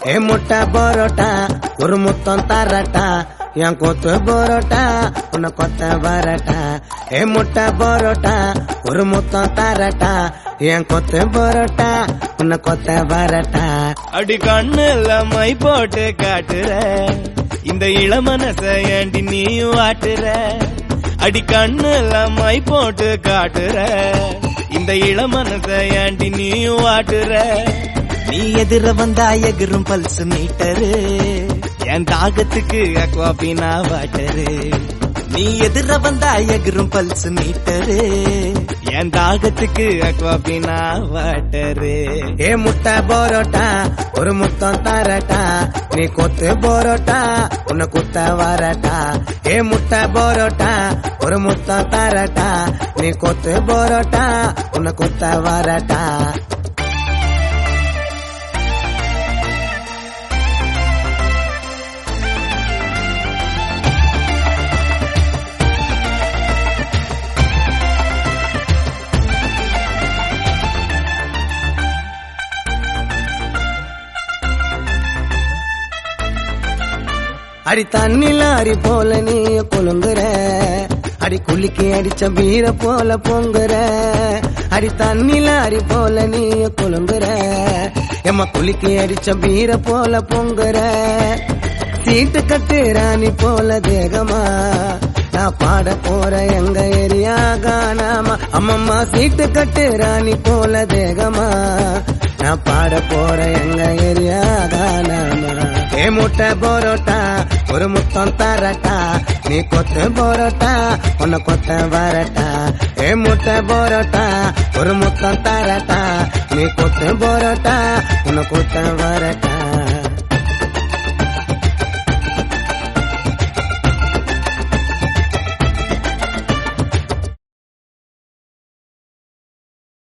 ஏ முட்டை பரோட்டா ஒரு முத்தம் தரட்டா என் கொத்து பரோட்டா உன்னை கொத்த வரட்டா ஏ முட்டை பரோட்டா ஒரு முத்தம் தரட்டா என் கொத்து பரோட்டா உன்னை கொத்த வரட்டா அடி கண்ணுல மை போட்டு காட்டுற இந்த இளமனச ஏண்டி நீயும் ஆட்டுற அடி கண்ணுல மை போட்டு காட்டுற இந்த இளமனச ஏண்டி நீயும் ஆட்டுற நீ எதிர வந்தா எகிரும் பல்ஸ் மீட்டரு என் தாகத்துக்கு அக்வாபினா வாட்டரு நீ எதிர வந்தா எகிரும் பல்ஸ் மீட்டரு என் தாகத்துக்கு அக்வாபினா வாட்டரு ஏ முட்டை பரோட்டா ஒரு முத்தம் தரட்டா நீ கொத்து பரோட்டா உன்னை குத்த வரட்டா ஏ முட்டை பரோட்டா ஒரு முத்தம் தரட்டா நீ கொத்து பரோட்டா உன்னை குத்த வரட்டா அடி தண்ணில அரி போல நீ குலுங்குற அடி குலுக்கி அடிச்ச பீர போல பொங்குற அடி தண்ணில அரி போல நீ குலுங்குற எம்ம குலுக்கி அடிச்ச பீர போல பொங்குற சீட்டு கட்டு ராணி போல தேகமா நான் பாட போற எங்க ஏரியா காணாமா அம்மம்மா சீட்டு கட்டு ராணி போல தேகமா நான் பாட போற எங்க ஏரியா காணாமா ஏ முட்டை பரோட்டா ஒரு முத்தம் தரட்டா நீ கொத்து பரோட்டா உன்னை கொத்த வரட்டா ஏ முட்டை பரோட்டா ஒரு முத்தம் தரட்டா நீ கொத்து பரோட்டா உன்னை கொத்த வரட்டா